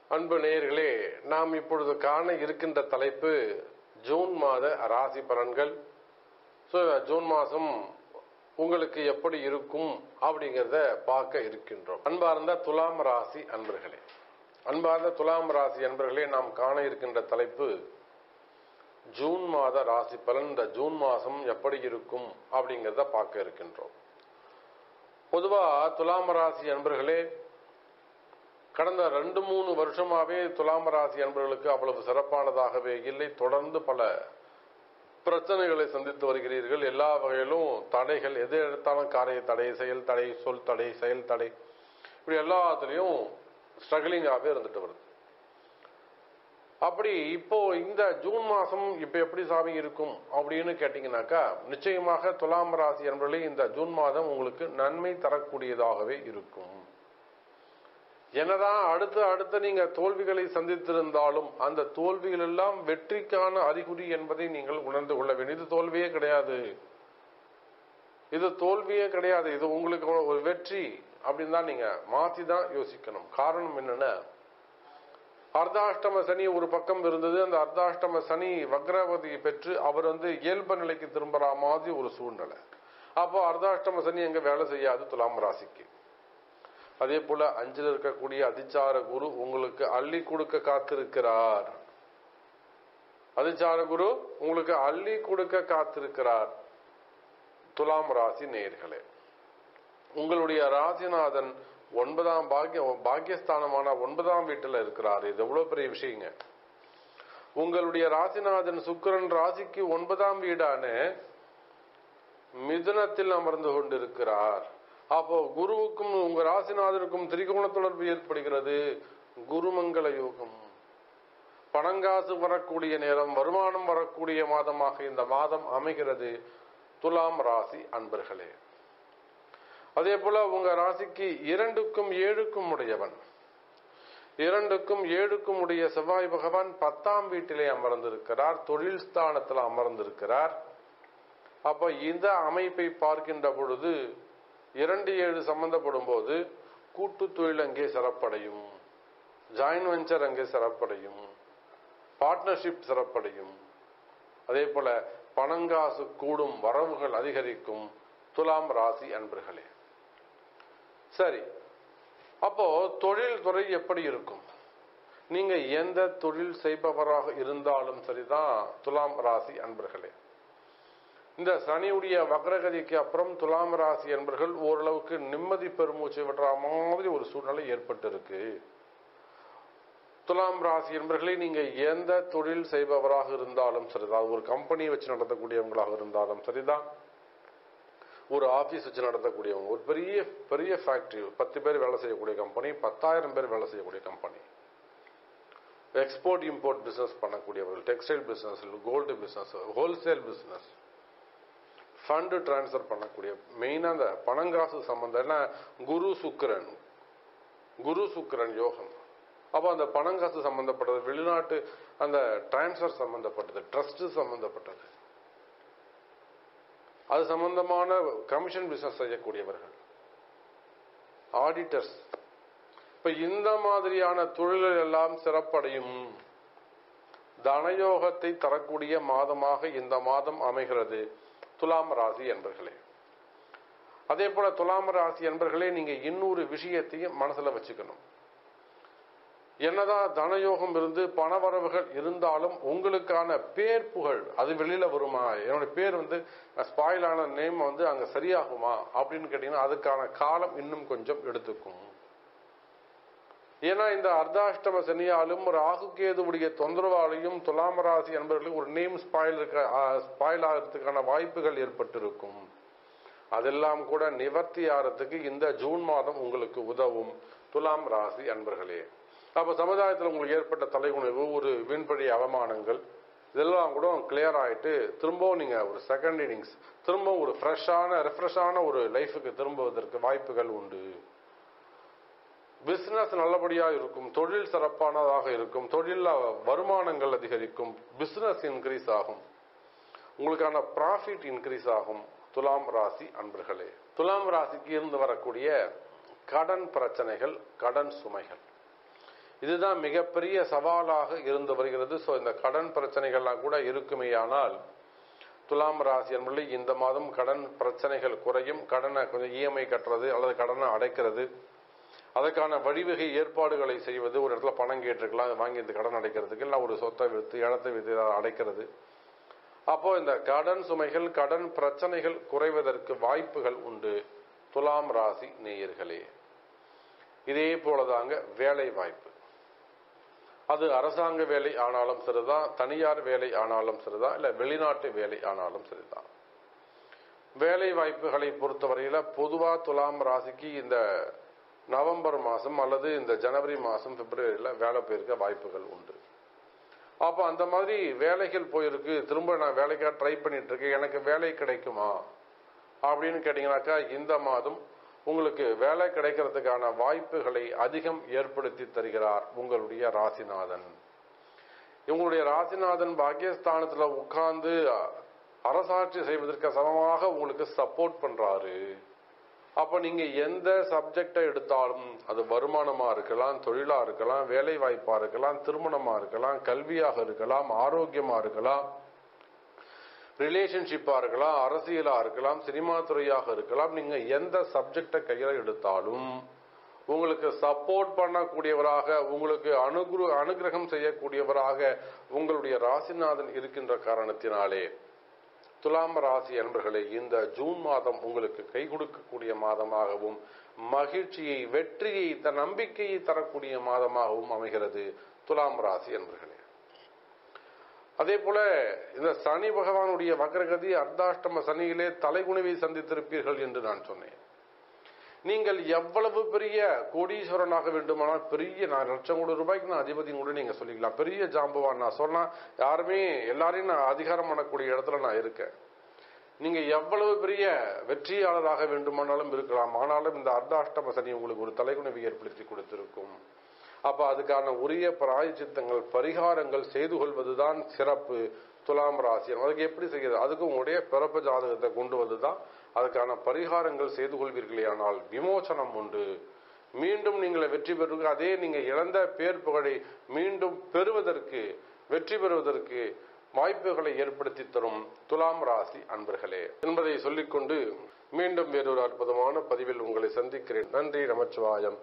அன்பு நேயர்களே நாம் இப்பொழுது காண இருக்கின்ற தலைப்பு ஜூன் மாத ராசி பலன்கள் ஸோ ஜூன் மாதம் உங்களுக்கு எப்படி இருக்கும் அப்படிங்கிறத பார்க்க இருக்கின்றோம் அன்பார்ந்த துலாம் ராசி அன்பர்களே அன்பார்ந்த துலாம் ராசி அன்பர்களே நாம் காண இருக்கின்ற தலைப்பு ஜூன் மாத ராசி பலன் இந்த ஜூன் மாதம் எப்படி இருக்கும் அப்படிங்கிறத பார்க்க இருக்கின்றோம் பொதுவா துலாம் ராசி அன்பர்களே கடந்த ரெண்டு மூணு வருஷமாவே துலாம் ராசி அன்பர்களுக்கு அவ்வளவு சிறப்பானதாகவே இல்லை தொடர்ந்து பல பிரச்சனைகளை சந்தித்து வருகிறீர்கள் எல்லா வகையிலும் தடைகள் எது எடுத்தாலும் காரிய தடை செயல் தடை சொல் தடை செயல் தடை இப்படி எல்லாத்துலேயும் ஸ்ட்ரகிளிங்காகவே இருந்துட்டு வருது அப்படி இப்போ இந்த ஜூன் மாசம் இப்ப எப்படி சாமி இருக்கும் அப்படின்னு கேட்டீங்கன்னாக்கா நிச்சயமாக துலாம் ராசி என்பவர்களே இந்த ஜூன் மாதம் உங்களுக்கு நன்மை தரக்கூடியதாகவே இருக்கும் என்னதான் அடுத்து அடுத்து நீங்க தோல்விகளை சந்தித்திருந்தாலும் அந்த தோல்விகள் எல்லாம் வெற்றிக்கான அறிகுறி என்பதை நீங்கள் உணர்ந்து கொள்ள வேண்டும் இது தோல்வியே கிடையாது இது தோல்வியே கிடையாது இது உங்களுக்கு ஒரு வெற்றி அப்படின்னு தான் நீங்க மாத்தி தான் யோசிக்கணும் காரணம் என்னன்னா அர்த்தாஷ்டம சனி ஒரு பக்கம் இருந்தது அந்த அர்த்தாஷ்டம சனி வக்ரவதி பெற்று அவர் வந்து இயல்பு நிலைக்கு திரும்புற மாதிரி ஒரு சூழ்நிலை அப்போ அர்த்தாஷ்டம சனி எங்க வேலை செய்யாது துலாம் ராசிக்கு அதே போல அஞ்சில் இருக்கக்கூடிய அதிச்சார குரு உங்களுக்கு அள்ளி கொடுக்க காத்திருக்கிறார் அதிச்சார குரு உங்களுக்கு அள்ளி கொடுக்க காத்திருக்கிறார் துலாம் ராசி நேர்களே உங்களுடைய ராசிநாதன் ஒன்பதாம் பாக்கிய பாக்கியஸ்தானமான ஒன்பதாம் வீட்டுல இருக்கிறார் இது எவ்வளவு பெரிய விஷயங்க உங்களுடைய ராசிநாதன் சுக்கரன் ராசிக்கு ஒன்பதாம் வீடான மிதுனத்தில் அமர்ந்து கொண்டிருக்கிறார் அப்போ குருவுக்கும் உங்க ராசிநாதனுக்கும் திரிகோண தொடர்பு ஏற்படுகிறது குருமங்கள யோகம் பணங்காசு வரக்கூடிய நேரம் வருமானம் வரக்கூடிய மாதமாக இந்த மாதம் அமைகிறது துலாம் ராசி அன்பர்களே அதே போல உங்க ராசிக்கு இரண்டுக்கும் ஏழுக்கும் உடையவன் இரண்டுக்கும் ஏழுக்கும் உடைய செவ்வாய் பகவான் பத்தாம் வீட்டிலே அமர்ந்திருக்கிறார் தொழில் ஸ்தானத்தில் அமர்ந்திருக்கிறார் அப்ப இந்த அமைப்பை பார்க்கின்ற பொழுது இரண்டு ஏழு சம்பந்தப்படும் போது கூட்டு தொழில் அங்கே சிறப்படையும் ஜாயின் வெஞ்சர் அங்கே சிறப்படையும் பார்ட்னர்ஷிப் சிறப்படையும் அதே போல பணங்காசு கூடும் வரவுகள் அதிகரிக்கும் துலாம் ராசி அன்பர்களே சரி அப்போ தொழில் துறை எப்படி இருக்கும் நீங்க எந்த தொழில் செய்பவராக இருந்தாலும் சரிதான் துலாம் ராசி அன்பர்களே இந்த சனியுடைய வக்ரகதிக்கு அப்புறம் துலாம் ராசி என்பர்கள் ஓரளவுக்கு நிம்மதி பெருமூச்சு விடுற மாதிரி ஒரு சூழ்நிலை ஏற்பட்டிருக்கு துலாம் ராசி என்பர்களை நீங்க எந்த தொழில் செய்பவராக இருந்தாலும் சரிதான் ஒரு கம்பெனி வச்சு நடத்தக்கூடியவங்களாக இருந்தாலும் சரிதான் ஒரு ஆபீஸ் வச்சு நடத்தக்கூடியவங்க ஒரு பெரிய பெரிய ஃபேக்டரி பத்து பேர் வேலை செய்யக்கூடிய கம்பெனி பத்தாயிரம் பேர் வேலை செய்யக்கூடிய கம்பெனி எக்ஸ்போர்ட் இம்போர்ட் பிசினஸ் பண்ணக்கூடியவர்கள் textile business gold business wholesale business fund transfer பண்ணக்கூடிய மெயினாக அந்த பணங்காசு சம்பந்தம் ஏன்னா குரு சுக்கரன் குரு சுக்கரன் யோகம் அப்போ அந்த பணங்காசு சம்பந்தப்பட்டது வெளிநாட்டு அந்த டிரான்ஸ்ஃபர் சம்பந்தப்பட்டது ட்ரஸ்ட் சம்பந்தப்பட்டது அது சம்பந்தமான கமிஷன் பிசினஸ் செய்யக்கூடியவர்கள் ஆடிட்டர்ஸ் இப்ப இந்த மாதிரியான தொழில்கள் எல்லாம் சிறப்படையும் தனயோகத்தை தரக்கூடிய மாதமாக இந்த மாதம் அமைகிறது துலாம் ராசி என்பர்களே அதே போல துலாம் ராசி என்பர்களே நீங்க இன்னொரு விஷயத்தையும் மனசுல வச்சுக்கணும் என்னதான் தனயோகம் இருந்து பணவரவுகள் இருந்தாலும் உங்களுக்கான பேர் புகழ் அது வெளியில வருமா என்னுடைய பேர் வந்து ஸ்பாயில் ஆன நேம் வந்து அங்க சரியாகுமா அப்படின்னு கேட்டீங்கன்னா அதுக்கான காலம் இன்னும் கொஞ்சம் எடுத்துக்கும் ஏன்னா இந்த அர்த்தாஷ்டம சனியாலும் ராகு கேதுவுடைய தொந்தரவாலையும் துலாம் ராசி என்பவர்களுக்கு ஒரு நேம் ஸ்பாயில் இருக்க ஸ்பாயில் ஆகிறதுக்கான வாய்ப்புகள் ஏற்பட்டிருக்கும் அதெல்லாம் கூட நிவர்த்தி ஆகிறதுக்கு இந்த ஜூன் மாதம் உங்களுக்கு உதவும் துலாம் ராசி அன்பர்களே அப்ப சமுதாயத்தில் உங்களுக்கு ஏற்பட்ட தலைகுணிவு ஒரு வீண்பழி அவமானங்கள் இதெல்லாம் கூட கிளியர் ஆயிட்டு திரும்பவும் நீங்க ஒரு செகண்ட் இன்னிங்ஸ் திரும்பவும் ஒரு ஃப்ரெஷ்ஷான ரெஃப்ரெஷ்ஷான ஒரு லைஃபுக்கு திரும்புவதற்கு வாய்ப்புகள் உண்டு பிசினஸ் நல்லபடியா இருக்கும் தொழில் சிறப்பானதாக இருக்கும் தொழில வருமானங்கள் அதிகரிக்கும் பிசினஸ் இன்க்ரீஸ் ஆகும் உங்களுக்கான ப்ராஃபிட் இன்க்ரீஸ் ஆகும் துலாம் ராசி அன்பர்களே துலாம் ராசிக்கு இருந்து வரக்கூடிய கடன் பிரச்சனைகள் கடன் சுமைகள் இதுதான் மிகப்பெரிய சவாலாக இருந்து வருகிறது ஸோ இந்த கடன் பிரச்சனைகள்லாம் கூட இருக்குமேயானால் துலாம் ராசி என்பது இந்த மாதம் கடன் பிரச்சனைகள் குறையும் கடனை கொஞ்சம் இஎம்ஐ கட்டுறது அல்லது கடனை அடைக்கிறது அதற்கான வழிவகை ஏற்பாடுகளை செய்வது ஒரு இடத்துல பணம் கேட்டிருக்கலாம் அதை வாங்கி இந்த கடன் அடைக்கிறதுக்கு இல்லை ஒரு சொத்தை விற்று இடத்தை விற்று அதை அடைக்கிறது அப்போ இந்த கடன் சுமைகள் கடன் பிரச்சனைகள் குறைவதற்கு வாய்ப்புகள் உண்டு துலாம் ராசி நேயர்களே இதே போலதாங்க வேலை வாய்ப்பு அது அரசாங்க வேலை ஆனாலும் சரிதான் தனியார் வேலை ஆனாலும் சரிதான் இல்லை வெளிநாட்டு வேலை ஆனாலும் சரிதான் வேலை வாய்ப்புகளை பொறுத்தவரையில பொதுவா துலாம் ராசிக்கு இந்த நவம்பர் மாசம் அல்லது இந்த ஜனவரி மாசம் பிப்ரவரியில வேலை போயிருக்க வாய்ப்புகள் உண்டு அப்போ அந்த மாதிரி வேலைகள் போயிருக்கு திரும்ப நான் வேலைக்காக ட்ரை பண்ணிட்டு இருக்கேன் எனக்கு வேலை கிடைக்குமா அப்படின்னு கேட்டீங்கன்னாக்கா இந்த மாதம் உங்களுக்கு வேலை கிடைக்கிறதுக்கான வாய்ப்புகளை அதிகம் ஏற்படுத்தி தருகிறார் உங்களுடைய ராசிநாதன் உங்களுடைய ராசிநாதன் பாக்கியஸ்தானத்துல உட்கார்ந்து அரசாட்சி செய்வதற்கு சமமாக உங்களுக்கு சப்போர்ட் பண்றாரு அப்ப நீங்க எந்த சப்ஜெக்டை எடுத்தாலும் அது வருமானமா இருக்கலாம் தொழிலா இருக்கலாம் வேலை வாய்ப்பா இருக்கலாம் திருமணமா இருக்கலாம் கல்வியாக இருக்கலாம் ஆரோக்கியமா இருக்கலாம் ரிலேஷன்ஷிப்பா இருக்கலாம் அரசியலா இருக்கலாம் சினிமா துறையாக இருக்கலாம் நீங்க எந்த சப்ஜெக்டை கையில எடுத்தாலும் உங்களுக்கு சப்போர்ட் பண்ணக்கூடியவராக உங்களுக்கு அனுகுரு அனுகிரகம் செய்யக்கூடியவராக உங்களுடைய ராசிநாதன் இருக்கின்ற காரணத்தினாலே துலாம் ராசி அன்பர்களே இந்த ஜூன் மாதம் உங்களுக்கு கை கொடுக்கக்கூடிய மாதமாகவும் மகிழ்ச்சியை வெற்றியை த நம்பிக்கையை தரக்கூடிய மாதமாகவும் அமைகிறது துலாம் ராசி அன்பர்களே அதே போல இந்த சனி பகவானுடைய வக்ரகதி அர்த்தாஷ்டம சனியிலே தலைகுணிவை சந்தித்திருப்பீர்கள் என்று நான் சொன்னேன் நீங்கள் எவ்வளவு பெரிய கோடீஸ்வரனாக வேண்டுமானால் பெரிய நான் லட்சம் கோடி ரூபாய்க்கு நான் அதிபதி கூட நீங்க சொல்லிக்கலாம் பெரிய ஜாம்பவான் நான் சொன்னா யாருமே எல்லாரையும் நான் அதிகாரம் பண்ணக்கூடிய இடத்துல நான் இருக்கேன் நீங்க எவ்வளவு பெரிய வெற்றியாளராக வேண்டுமானாலும் இருக்கலாம் ஆனாலும் இந்த அர்த்தாஷ்டம சனி உங்களுக்கு ஒரு தலைகுணிவை ஏற்படுத்தி கொடுத்திருக்கும் அப்ப அதுக்கான உரிய பிராயச்சித்தங்கள் பரிகாரங்கள் செய்து கொள்வதுதான் சிறப்பு துலாம் ராசி அதுக்கு எப்படி செய்கிறது அதுக்கு உங்களுடைய பிறப்பு ஜாதகத்தை கொண்டு வந்துதான் அதுக்கான பரிகாரங்கள் செய்து கொள்வீர்களே ஆனால் விமோசனம் உண்டு மீண்டும் நீங்கள் வெற்றி பெறுவதற்கு அதே நீங்க இழந்த பேர் புகழை மீண்டும் பெறுவதற்கு வெற்றி பெறுவதற்கு வாய்ப்புகளை ஏற்படுத்தி தரும் துலாம் ராசி அன்பர்களே என்பதை சொல்லிக்கொண்டு மீண்டும் வேறொரு அற்புதமான பதிவில் உங்களை சந்திக்கிறேன் நன்றி நமச்சிவாயம்